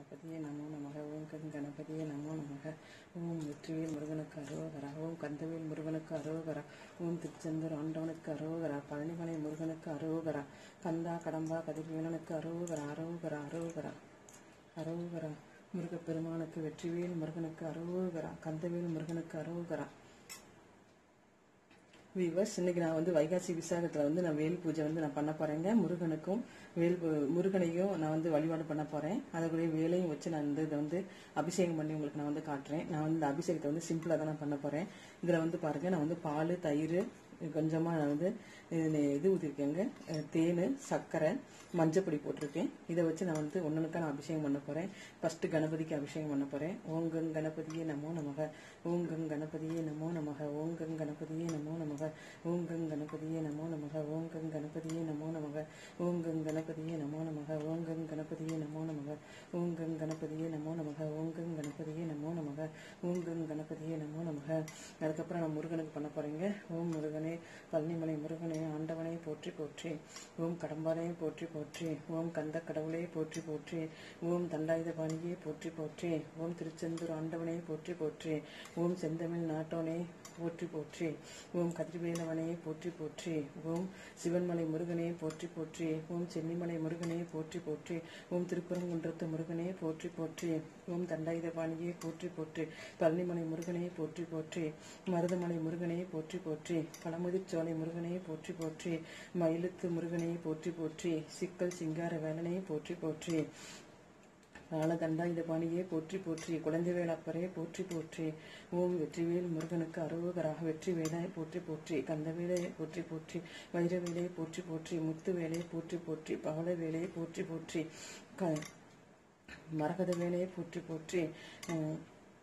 கணபதியே நமோ நமக ஓம் கண் கணபதியே நமோ நமக ஓம் வெற்றிவேல் முருகனுக்கு அரோகரா ஓம் கந்தவேல் முருகனுக்கு அரோகரா ஓம் திருச்செந்தூர் ஆண்டவனுக்கு அரோகரா பழனிமலை முருகனுக்கு அரோகரா கந்தா கடம்பா கதிர்வேலனுக்கு அரோகரா அரோகரா அரோகரா அரோகரா முருகப்பெருமானுக்கு வெற்றிவேல் முருகனுக்கு அரோகரா கந்தவேல் முருகனுக்கு அரோகரா வீவர்ஸ் இன்னைக்கு நான் வந்து வைகாசி விசாகத்தில் வந்து நான் வேல் பூஜை வந்து நான் பண்ண போறேங்க முருகனுக்கும் வேல் பூ- முருகனையும் நான் வந்து வழிபாடு பண்ண போறேன் அதற்குரிய வேலையும் வச்சு நான் வந்து இதை வந்து அபிஷேகம் பண்ணி உங்களுக்கு நான் வந்து காட்டுறேன் நான் வந்து இந்த அபிஷேகத்தை வந்து சிம்பிளாக தான் நான் பண்ண போறேன் இதில் வந்து பாருங்க நான் வந்து பால் தயிர் கொஞ்சமாக நான் வந்து இது இது ஊற்றிருக்கேங்க தேன் சர்க்கரை மஞ்சப்பொடி போட்டிருக்கேன் இதை வச்சு நான் வந்து ஒன்றுனுக்கா நான் அபிஷேகம் பண்ண போகிறேன் ஃபஸ்ட்டு கணபதிக்கு அபிஷேகம் பண்ண போகிறேன் ஓங்கங் கணபதியே நமோ நமக ஓங்கங் கணபதியே நமோ நமக ஓங்கங் கணபதியே நமோ நமக ஓங்கங் கணபதியே நமோ நமக ஓங்கங் கணபதியே நமோ நமக ஓங்கங் கணபதியே நமோ நமக ஓங்கங் கணபதியே நமோ நமக ஓங்கங் கணபதியே நமோ நமக ஓங்கங் கணபதியே நமோ நமக ஓங்கங் கணபதியே நமோ நமக அதுக்கப்புறம் நான் முருகனுக்கு பண்ண போறேங்க ஓம் முருகனே பழனிமலை முருகனே ஆண்டவனே போற்றி போற்றி ஓம் கடம்பானே போற்றி போற்றி ஓம் கந்த கடவுளே போற்றி போற்றி ஓம் தண்டாயுதபாணியே போற்றி போற்றி ஓம் திருச்செந்தூர் ஆண்டவனே போற்றி போற்றி ஓம் செந்தமிழ் நாட்டோனே போற்றி போற்றி ஓம் கதிர்வேலவனே போற்றி போற்றி ஓம் சிவன்மலை முருகனே போற்றி போற்றி ஓம் சென்னிமலை முருகனே போற்றி போற்றி ஓம் திருப்பரங்குன்றத்து முருகனே போற்றி போற்றி ஓம் தண்டாயுதபாணியே போற்றி போற்றி பழனிமலை முருகனே போற்றி போற்றி மருதமலை முருகனே போற்றி போற்றி பழமுதிர்ச்சோலை முருகனே போற்றி போற்றி மயிலுத்து முருகனே போற்றி போற்றி சிக்கல் சிங்கார வேலனே போற்றி போற்றி பாணியே போற்றி போற்றி குழந்தைவேல் அப்பரே போற்றி போற்றி ஓம் வெற்றிவேல் முருகனுக்கு அருவகராக வெற்றி வேலாய் போற்றி போற்றி கந்தவேலை போற்றி போற்றி வைரவேலை போற்றி போற்றி முத்துவேலை போற்றி போற்றி பவள வேலையை போற்றி போற்றி க மரகத வேலையை போற்றி போற்றி அஹ்,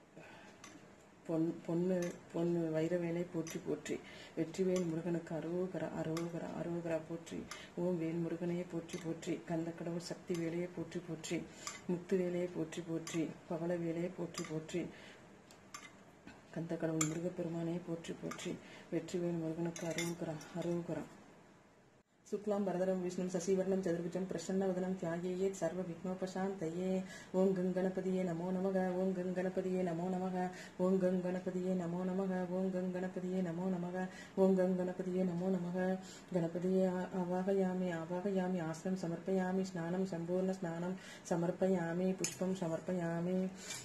பொன் பொண்ணு பொண்ணு வைரவேலை போற்றி போற்றி வெற்றிவேல் முருகனுக்கு அரோகரா அரோகரா அரோகரா போற்றி ஓம் வேல் முருகனையே போற்றி போற்றி கந்தக்கடவுள் சக்தி வேலையை போற்றி போற்றி முத்து வேலையை போற்றி போற்றி பவள வேலையை போற்றி போற்றி கந்தக்கடவுள் முருகப்பெருமானையே போற்றி போற்றி வெற்றிவேல் முருகனுக்கு அரோகரா அரோகரா சுக்லாம் பரதரம் விஷ்ணு சசிவர்ணம் சதுர்புஜம் பிரசன்னவதனம் தியாகியே சர்வ விக்னோபசாந்தயே ஓம் கங்கணபதியே நமோ நமக ஓம் கங்கணபதியே நமோ நமக ஓம் கங்கணபதியே நமோ நமக ஓம் கங்கணபதியே நமோ நமக ஓம் கங்கணபதியே நமோ நமக கணபதியே ஆ- ஆவாகயாமி ஆவாகயாமி ஆசனம் சமர்ப்பயாமி ஸ்நானம் சம்பூர்ண ஸ்நானம் சமர்ப்பயாமி புஷ்பம் சமர்ப்பயாமி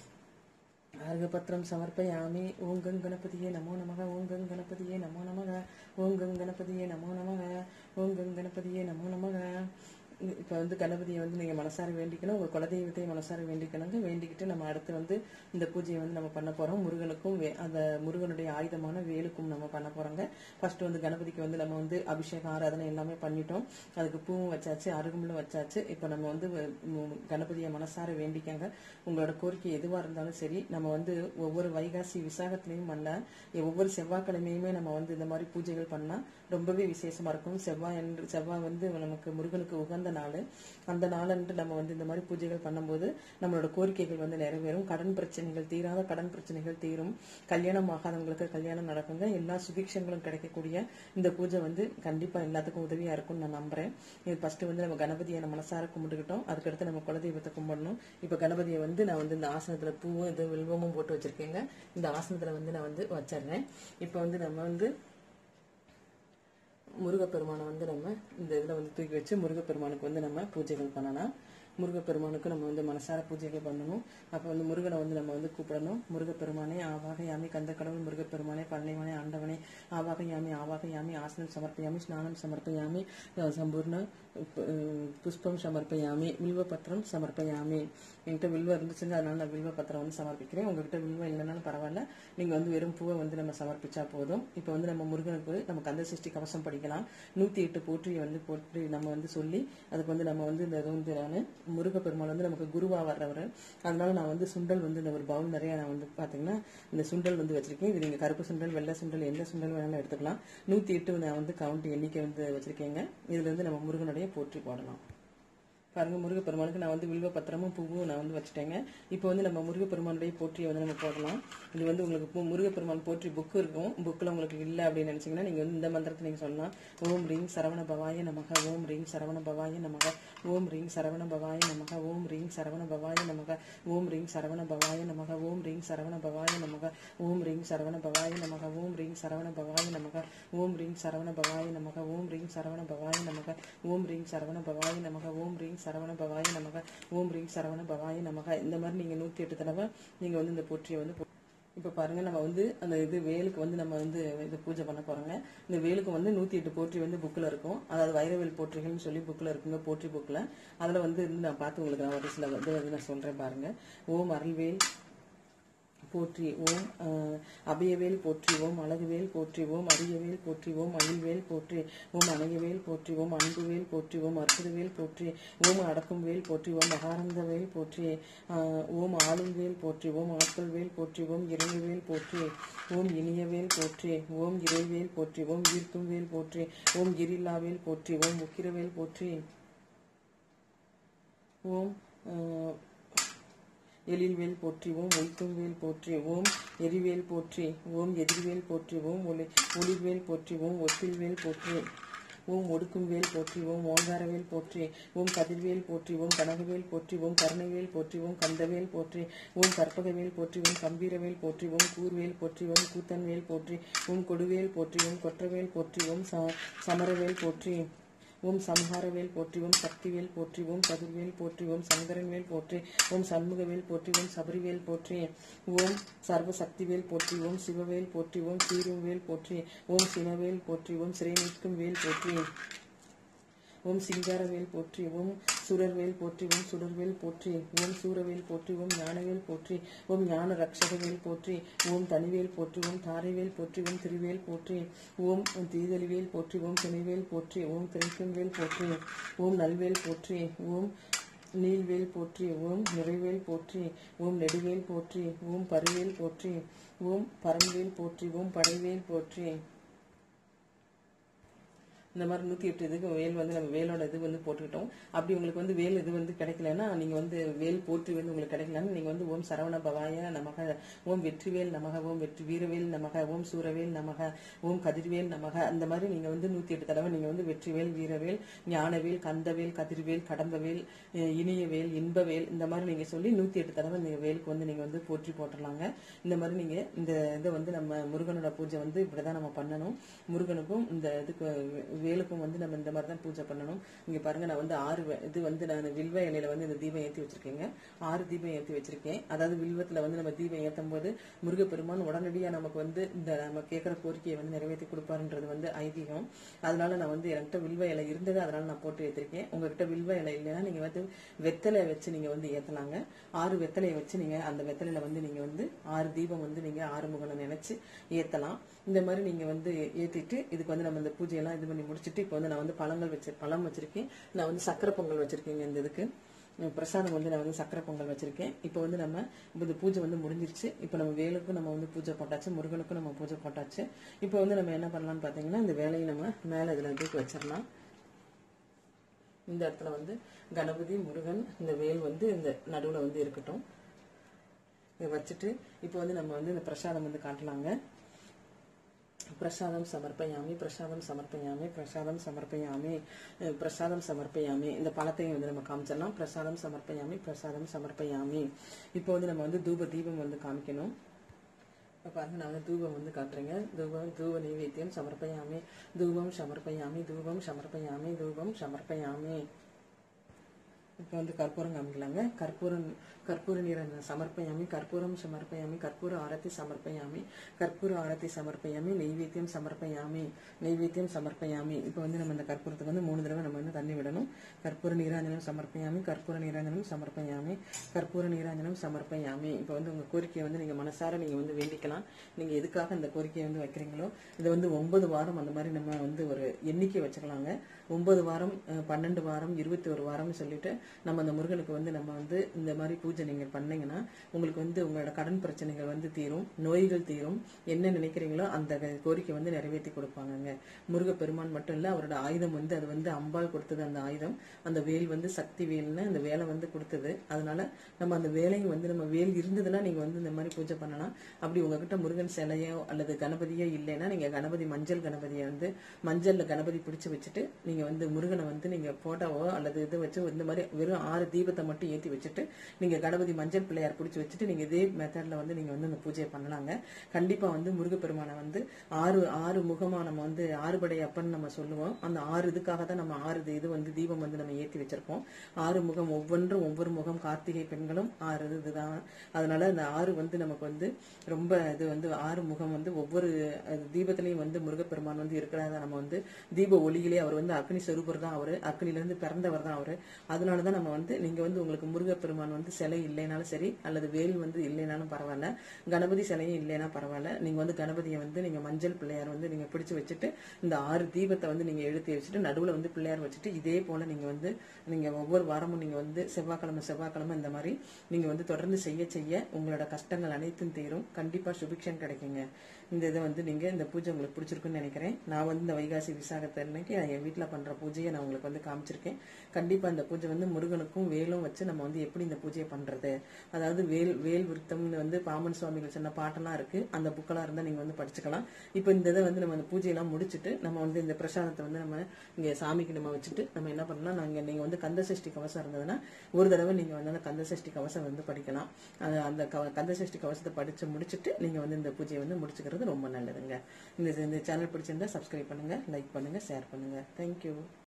अर्घपत्रं समर्पयामि ॐ गं गणपतये नमो नमः ॐ गं गणपतये नमो नमः ॐ गं गणपतये नमो नमः ॐ गं गणपतये नमो नमः இப்போ வந்து கணபதியை வந்து நீங்கள் மனசார வேண்டிக்கணும் உங்கள் குலதெய்வத்தை மனசார வேண்டிக்கணுங்க வேண்டிக்கிட்டு நம்ம அடுத்து வந்து இந்த பூஜையை வந்து நம்ம பண்ண போகிறோம் முருகனுக்கும் வே- அந்த முருகனுடைய ஆயுதமான வேலுக்கும் நம்ம பண்ண போகிறோங்க ஃபர்ஸ்ட் வந்து கணபதிக்கு வந்து நம்ம வந்து அபிஷேகம் ஆராதனை எல்லாமே பண்ணிட்டோம் அதுக்கு பூவும் வச்சாச்சு அருகம்புல்லும் வச்சாச்சு இப்போ நம்ம வந்து வ- மு- கணபதியை மனசார வேண்டிக்கங்க உங்களோட கோரிக்கை எதுவாக இருந்தாலும் சரி நம்ம வந்து ஒவ்வொரு வைகாசி விசாகத்திலையும் பண்ண ஒவ்வொரு செவ்வாய்க்கிழமையுமே நம்ம வந்து இந்த மாதிரி பூஜைகள் பண்ணால் ரொம்பவே விசேஷமா இருக்கும் செவ்வாய் என்று செவ்வாய் வந்து நமக்கு முருகனுக்கு உகந்த நாள் அந்த நாளன்று நம்ம வந்து இந்த மாதிரி பூஜைகள் பண்ணும்போது நம்மளோட கோரிக்கைகள் வந்து நிறைவேறும் கடன் பிரச்சனைகள் தீராத கடன் பிரச்சனைகள் தீரும் கல்யாணம் ஆகாதவங்களுக்கு கல்யாணம் நடக்குங்க எல்லா சுபிக்ஷங்களும் கிடைக்கக்கூடிய இந்த பூஜை வந்து கண்டிப்பா எல்லாத்துக்கும் உதவியா இருக்கும்னு நான் நம்புறேன் இது ஃபர்ஸ்ட் வந்து நம்ம கணபதியை நம்ம மனசார கும்பிட்டுக்கிட்டோம் அதுக்கடுத்து நம்ம குலதெய்வத்தை கும்பிடணும் இப்ப கணபதியை வந்து நான் வந்து இந்த ஆசனத்துல பூவும் இது வில்வமும் போட்டு வச்சிருக்கேங்க இந்த ஆசனத்துல வந்து நான் வந்து வச்சிடுறேன் இப்ப வந்து நம்ம வந்து முருகப்பெருமானை வந்து நம்ம இந்த இதில் வந்து தூக்கி வச்சு முருகப்பெருமானுக்கு வந்து நம்ம பூஜைகள் பண்ணலாம் முருகப்பெருமானுக்கு நம்ம வந்து மனசார பூஜைகள் பண்ணணும் அப்போ வந்து முருகனை வந்து நம்ம வந்து கூப்பிடணும் முருகப்பெருமானே ஆவாக யாமி கந்த கடவுள் முருகப்பெருமானே பழனிவனே ஆண்டவனே ஆவாக யாமி ஆவாக யாமி ஆசனம் சமர்ப்பயாமி ஸ்நானம் சமர்ப்பயாமி அஹ் சம்பூர்ண உப்- அஹ் புஷ்பம் சமர்ப்பயாமி வில்வபத்திரம் சமர்ப்பயாமி என்கிட்ட வில்வம் இருந்துச்சுங்க அதனால நான் வில்வபத்திரம் வந்து சமர்ப்பிக்கிறேன் உங்ககிட்ட வில்வம் இல்லைனாலும் பரவாயில்ல நீங்க வந்து வெறும் பூவை வந்து நம்ம சமர்ப்பிச்சா போதும் இப்போ வந்து நம்ம முருகனுக்கு நம்ம கந்த சஷ்டி கவசம் படிக்கலாம் நூத்தி எட்டு போற்றியை வந்து போற்றி நம்ம வந்து சொல்லி அதுக்கு வந்து நம்ம வந்து இந்த இது வந்து நான் முருகப்பெருமாள் வந்து நமக்கு குருவா வர்றவர் அதனால நான் வந்து சுண்டல் வந்து இந்த ஒரு பவுல் நிறைய நான் வந்து பாத்தீங்கன்னா இந்த சுண்டல் வந்து வச்சிருக்கேன் இது நீங்க கருப்பு சுண்டல் வெள்ளை சுண்டல் எந்த சுண்டல் வேணாலும் எடுத்துக்கலாம் நூத்தி எட்டு நான் வந்து கவுண்ட் எண்ணிக்கை வந்து வச்சிருக்கேங்க இதுல இருந்து நம்ம முருகனுடைய போற்றி போடலாம் பாருங்க முருகப்பெருமானுக்கு நான் வந்து வில்வ பத்திரமும் பூவும் நான் வந்து வச்சுட்டேங்க இப்போ வந்து நம்ம முருகப்பெருமானுடைய போற்றியை வந்து நம்ம போடலாம் இது வந்து உங்களுக்கு பூ- முருகப்பெருமான் போற்றி புக்கு இருக்கும் புக்கில் உங்களுக்கு இல்லை அப்படின்னு நினச்சிங்கன்னா நீங்கள் வந்து இந்த மந்திரத்தை நீங்கள் சொல்லலாம் ஓம் ரீங் சரவண பவாய நமக ஓம் ரீங் சரவண பவாய நமக ஓம் ரீங் சரவண பவாய நமக ஓம் ரீங் சரவண பவாய நமக ஓம் ரீங் சரவண பவாய நமக ஓம் ரீங் சரவண பவாய நமக ஓம் ரீங் சரவண பவாய நமக ஓம் ரீங் சரவண பவாய நமக ஓம் ரீங் சரவண பவாய நமக ஓம் ரீங் சரவண பவாய நமக ஓம் ரீங் சரவண பவாய நமக ஓம் ரீங் சரவண பவாய நமக ஓம் ரீங் சரவண பவாய நமக இந்த மாதிரி நீங்க நூத்தி எட்டு தடவை நீங்க வந்து இந்த போற்றியை வந்து போ- இப்ப பாருங்க நம்ம வந்து அந்த இது வேலுக்கு வந்து நம்ம வந்து இது பூஜை பண்ண போறோங்க இந்த வேலுக்கு வந்து நூத்தி எட்டு போற்றி வந்து புக்ல இருக்கும் அதாவது வைரவேல் போற்றிகள்னு சொல்லி புக்ல இருக்குங்க போற்றி புக்ல அதுல வந்து இருந்து நான் பார்த்து உங்களுக்கு நான் ஒரு சில இது வந்து நான் சொல்றேன் பாருங்க ஓம் அருள்வேல் போற்றி ஓம் அஹ், அபயவேல் போற்றி ஓம் அழகுவேல் போற்றி ஓம் அரியவேல் போற்றி ஓம் அயில்வேல் போற்றி ஓம் அணையவேல் போற்றி ஓம் அன்புவேல் போற்றி ஓம் அற்புதவேல் போற்றி ஓம் அடக்கும் வேல் போற்றி ஓம் மகானந்த வேல் போற்றி அஹ், ஓம் ஆளும் வேல் போற்றி ஓம் ஆட்கள் வேல் போற்றி ஓம் இறங்குவேல் போற்றி ஓம் இனியவேல் போற்றி ஓம் இறைவேல் போற்றி ஓம் ஈர்க்கும் வேல் போற்றி ஓம் கிரில்லாவேல் போற்றி ஓம் உக்கிரவேல் போற்றி ஓம் அஹ், எழில்வேல் போற்றி ஓம் ஒய்த்தும்வேல் போற்றி ஓம் எரிவேல் போற்றி ஓம் எதிர்வேல் போற்றி ஓம் ஒளி ஒளிர்வேல் போற்றி ஓம் ஒப்பில்வேல் போற்றி ஓம் ஒடுக்கும்வேல் போற்றி ஓம் ஓங்காரவேல் போற்றி ஓம் கதிர்வேல் போற்றி ஓம் கனகவேல் போற்றி ஓம் கருணைவேல் போற்றி ஓம் கந்தவேல் போற்றி ஓம் கற்பகவேல் போற்றி ஓம் கம்பீரவேல் போற்றி ஓம் கூர்வேல் போற்றி ஓம் கூத்தன்வேல் போற்றி ஓம் கொடுவேல் போற்றி ஓம் கொற்றவேல் போற்றி ஓம் ச- சமரவேல் போற்றி ஓம் சம்ஹாரவேல் போற்றி ஓம் சக்திவேல் போற்றி ஓம் கதிர்வேல் போற்றி ஓம் சங்கரன்வேல் போற்றி ஓம் சண்முகவேல் போற்றி ஓம் சபரிவேல் போற்றி ஓம் சர்வ சக்திவேல் போற்றி ஓம் சிவவேல் போற்றி ஓம் சீருவேல் போற்றி ஓம் சினவேல் போற்றி ஓம் சிறைநீட்கும் வேல் போற்றி ஓம் சிங்காரவேல் போற்றி ஓம் சுரர்வேல் போற்றி ஓம் சுடர்வேல் போற்றி ஓம் சூரவேல் போற்றி ஓம் ஞானவேல் போற்றி ஓம் ஞான ரக்ஷகவேல் போற்றி ஓம் தனிவேல் போற்றி ஓம் தாரைவேல் போற்றி ஓம் திருவேல் போற்றி ஓம் தீதலிவேல் போற்றி ஓம் துணைவேல் போற்றி ஓம் திரைக்கும்வேல் போற்றி ஓம் நல்வேல் போற்றி ஓம் நீல்வேல் போற்றி ஓம் நிறைவேல் போற்றி ஓம் நெடுவேல் போற்றி ஓம் பருவேல் போற்றி ஓம் பரம்வேல் போற்றி ஓம் படைவேல் போற்றி இந்த மாதிரி நூற்றி எட்டு இதுக்கு வேல் வந்து நம்ம வேலோட இது வந்து போட்டுக்கிட்டோம் அப்படி உங்களுக்கு வந்து வேல் இது வந்து கிடைக்கலன்னா நீங்கள் வந்து வேல் போற்றி வந்து உங்களுக்கு கிடைக்கலன்னா நீங்கள் வந்து ஓம் சரவண பவாய நமக ஓம் வெற்றிவேல் நமக ஓம் வெற்றி வீரவேல் நமக ஓம் சூரவேல் நமக ஓம் கதிர்வேல் நமக அந்த மாதிரி நீங்கள் வந்து நூற்றி எட்டு தடவை நீங்கள் வந்து வெற்றிவேல் வீரவேல் ஞானவேல் கந்தவேல் கதிர்வேல் கடம்பவேல் அஹ் இனியவேல் இன்பவேல் இந்த மாதிரி நீங்கள் சொல்லி நூற்றி எட்டு தடவை இந்த வேலுக்கு வந்து நீங்கள் வந்து போற்றி போட்டுடலாங்க இந்த மாதிரி நீங்கள் இந்த இதை வந்து நம்ம முருகனோட பூஜை வந்து இப்படி தான் நம்ம பண்ணணும் முருகனுக்கும் இந்த இதுக்கு வேலுக்கும் வந்து நம்ம இந்த மாதிரி தான் பூஜை பண்ணணும் இங்க பாருங்க நான் வந்து ஆறு வே- இது வந்து நான் வில்வ இலையில வந்து இந்த தீபம் ஏற்றி வச்சிருக்கேங்க ஆறு தீபம் ஏற்றி வச்சிருக்கேன் அதாவது வில்வத்துல வந்து நம்ம தீபம் ஏற்றும் போது முருகப்பெருமான் உடனடியாக நமக்கு வந்து இந்த நம்ம கேட்குற கோரிக்கையை வந்து நிறைவேற்றி கொடுப்பாருன்றது வந்து ஐதீகம் அதனால நான் வந்து என்கிட்ட வில்வ இலை இருந்தது அதனால நான் போட்டு ஏற்றிருக்கேன் உங்ககிட்ட வில்வ இலை இல்லைன்னா நீங்க வந்து வெத்தலை வச்சு நீங்க வந்து ஏத்தலாங்க ஆறு வெத்தலையை வச்சு நீங்க அந்த வெத்தலையில வந்து நீங்க வந்து ஆறு தீபம் வந்து நீங்க ஆறுமுகனை நினைச்சு ஏத்தலாம் இந்த மாதிரி நீங்க வந்து ஏத்திட்டு இதுக்கு வந்து நம்ம இந்த பூஜையெல்லாம் இது பண்ணி முடிச்சிட்டு இப்போ வந்து நான் வந்து பழங்கள் வச்சு பழம் வச்சிருக்கேன் நான் வந்து சக்கரை பொங்கல் வச்சிருக்கேங்க இந்த இதுக்கு உம் பிரசாதம் வந்து நான் வந்து சக்கரை பொங்கல் வச்சிருக்கேன் இப்போ வந்து நம்ம இப்போ இந்த பூஜை வந்து முடிஞ்சிருச்சு இப்போ நம்ம வேலுக்கும் நம்ம வந்து பூஜை போட்டாச்சு முருகனுக்கும் நம்ம பூஜை போட்டாச்சு இப்போ வந்து நம்ம என்ன பண்ணலாம்னு பார்த்தீங்கன்னா இந்த வேலையை நம்ம மேலே இதில் தூக்கி வச்சிடலாம் இந்த இடத்துல வந்து கணபதி முருகன் இந்த வேல் வந்து இந்த நடுவில் வந்து இருக்கட்டும் இதை வச்சுட்டு இப்போ வந்து நம்ம வந்து இந்த பிரசாதம் வந்து காட்டலாங்க பிரசாதம் சமர்ப்பயாமி பிரசாதம் சமர்ப்பயாமி பிரசாதம் சமர்ப்பயாமி அஹ் பிரசாதம் சமர்ப்பயாமி இந்த பழத்தையும் வந்து நம்ம காமிச்சிடலாம் பிரசாதம் சமர்ப்பயாமி பிரசாதம் சமர்ப்பயாமி இப்போ வந்து நம்ம வந்து தூப தீபம் வந்து காமிக்கணும் இப்போ பாருங்க நான் வந்து தூபம் வந்து காட்டுறேங்க தூபம் தூப நைவேத்தியம் சமர்ப்பயாமி தூபம் சமர்ப்பயாமி தூபம் சமர்ப்பயாமி தூபம் சமர்ப்பயாமி இப்போ வந்து கற்பூரம் காமிக்கலாங்க கற்பூரம் கற்பூர நீரஞ்சன சமர்ப்பயாமி கற்பூரம் சமர்ப்பயாமி கற்பூர ஆரத்தி சமர்ப்பயாமி கற்பூர ஆரத்தி சமர்ப்பயாமி நெய்வேத்தியம் சமர்ப்பயாமி நெய்வேத்தியம் சமர்ப்பயாமி இப்போ வந்து நம்ம இந்த கற்பூரத்துக்கு வந்து மூணு தடவை நம்ம வந்து தண்ணி விடணும் கற்பூர நீராஞ்சனம் சமர்ப்பயாமி கற்பூர நீராஞ்சனம் சமர்ப்பயாமி கற்பூர நீராஞ்சனம் சமர்ப்பயாமி இப்போ வந்து உங்க கோரிக்கையை வந்து நீங்க மனசார நீங்க வந்து வேண்டிக்கலாம் நீங்க எதுக்காக இந்த கோரிக்கையை வந்து வைக்கிறீங்களோ இது வந்து ஒன்பது வாரம் அந்த மாதிரி நம்ம வந்து ஒரு எண்ணிக்கை வச்சுக்கலாங்க ஒன்பது வாரம் அஹ், பன்னெண்டு வாரம் இருபத்தி ஒரு வாரம்னு சொல்லிட்டு நம்ம அந்த முருகனுக்கு வந்து நம்ம வந்து இந்த மாதிரி பூஜை நீங்கள் பண்ணீங்கன்னா உங்களுக்கு வந்து உங்களோட கடன் பிரச்சனைகள் வந்து தீரும் நோய்கள் தீரும் என்ன நினைக்கிறீங்களோ அந்த கோரிக்கை வந்து நிறைவேற்றி கொடுப்பாங்கங்க முருகப்பெருமான் மட்டும் இல்ல அவரோட ஆயுதம் வந்து அது வந்து அம்பாள் கொடுத்தது அந்த ஆயுதம் அந்த வேல் வந்து சக்தி வேல்னு அந்த வேலை வந்து கொடுத்தது அதனால நம்ம அந்த வேலையும் வந்து நம்ம வேல் இருந்ததுன்னா நீங்க வந்து இந்த மாதிரி பூஜை பண்ணலாம் அப்படி உங்ககிட்ட முருகன் சிலையோ அல்லது கணபதியோ இல்லைன்னா நீங்க கணபதி மஞ்சள் கணபதியை வந்து மஞ்சள்ல கணபதி பிடிச்சு வச்சுட்டு நீங்க வந்து முருகனை வந்து நீங்க போட்டோவோ அல்லது இது வச்சு இந்த மாதிரி வெறும் ஆறு தீபத்தை மட்டும் ஏத்தி வச்சுட்டு நீங்க கணபதி மஞ்சள் பிள்ளையார் பிடிச்சு வச்சுட்டு நீங்க இதே மெத்தட்ல வந்து நீங்க வந்து அந்த பூஜையை பண்ணலாங்க கண்டிப்பா வந்து முருகப்பெருமானை வந்து ஆறு ஆறு முகமா நம்ம வந்து ஆறுபடை அப்பன்னு நம்ம சொல்லுவோம் அந்த ஆறு இதுக்காக தான் நம்ம ஆறு இது வந்து தீபம் வந்து நம்ம ஏத்தி வச்சிருப்போம் ஆறு முகம் ஒவ்வொன்றும் ஒவ்வொரு முகம் கார்த்திகை பெண்களும் ஆறு இதுதான் அதனால அந்த ஆறு வந்து நமக்கு வந்து ரொம்ப இது வந்து ஆறு முகம் வந்து ஒவ்வொரு அது தீபத்திலையும் வந்து முருகப்பெருமான் வந்து இருக்கிறதா நம்ம வந்து தீப ஒளியிலே அவர் வந்து அக்னி சொரூபர் தான் அவரு அக்னில இருந்து பிறந்தவர் தான் அவரு அதனாலதான் நம்ம வந்து நீங்க வந்து உங்களுக்கு முருகப்பெருமான் வந்து சிலை இல்லைனாலும் சரி அல்லது வேல் வந்து இல்லைனாலும் பரவாயில்ல கணபதி சிலையும் இல்லைனா பரவாயில்ல நீங்க வந்து கணபதியை வந்து நீங்க மஞ்சள் பிள்ளையார் வந்து நீங்க பிடிச்சு வச்சுட்டு இந்த ஆறு தீபத்தை வந்து நீங்க எழுத்தி வச்சுட்டு நடுவுல வந்து பிள்ளையார் வச்சுட்டு இதே போல நீங்க வந்து நீங்க ஒவ்வொரு வாரமும் நீங்க வந்து செவ்வாய்க்கிழமை செவ்வாய்க்கிழமை இந்த மாதிரி நீங்க வந்து தொடர்ந்து செய்ய செய்ய உங்களோட கஷ்டங்கள் அனைத்தும் தீரும் கண்டிப்பா சுபிக்ஷன் கிடைக்குங்க இந்த இதை வந்து நீங்க இந்த பூஜை உங்களுக்கு பிடிச்சிருக்குன்னு நினைக்கிறேன் நான் வந்து இந்த வைகாசி விசாகத்தை அன்னைக்கு என் வீட்டுல பண்ற பூஜையை நான் உங்களுக்கு வந்து காமிச்சிருக்கேன் கண்டிப்பா இந்த பூஜை வந்து முருகனுக்கும் வேலும் வச்சு நம்ம வந்து எப்படி இந்த பூஜையை பண்றது அதாவது வேல் வேல் விருத்தம்னு வந்து பாமன் சுவாமிகள் சொன்ன பாட்டெல்லாம் இருக்கு அந்த புக்கெல்லாம் இருந்தா நீங்க வந்து படிச்சுக்கலாம் இப்போ இந்த இதை வந்து நம்ம அந்த பூஜையெல்லாம் முடிச்சுட்டு நம்ம வந்து இந்த பிரசாதத்தை வந்து நம்ம இங்க சாமிக்கு நம்ம வச்சுட்டு நம்ம என்ன பண்ணலாம் நாங்க நீங்க வந்து கந்த சஷ்டி கவசம் இருந்ததுன்னா ஒரு தடவை நீங்க வந்து அந்த கந்த சஷ்டி கவசம் வந்து படிக்கலாம் அது அந்த கவ- கந்த சஷ்டி கவசத்தை படிச்சு முடிச்சுட்டு நீங்க வந்து இந்த பூஜையை வந்து முடிச்சுக்கிறது ரொம்ப நல்லதுங்க இந்த இந்த சேனல் பிடிச்சிருந்தா சப்ஸ்கிரைப் பண்ணுங்க லைக் பண்ணுங்க ஷேர் பண்ணுங்க தேங்க்யூ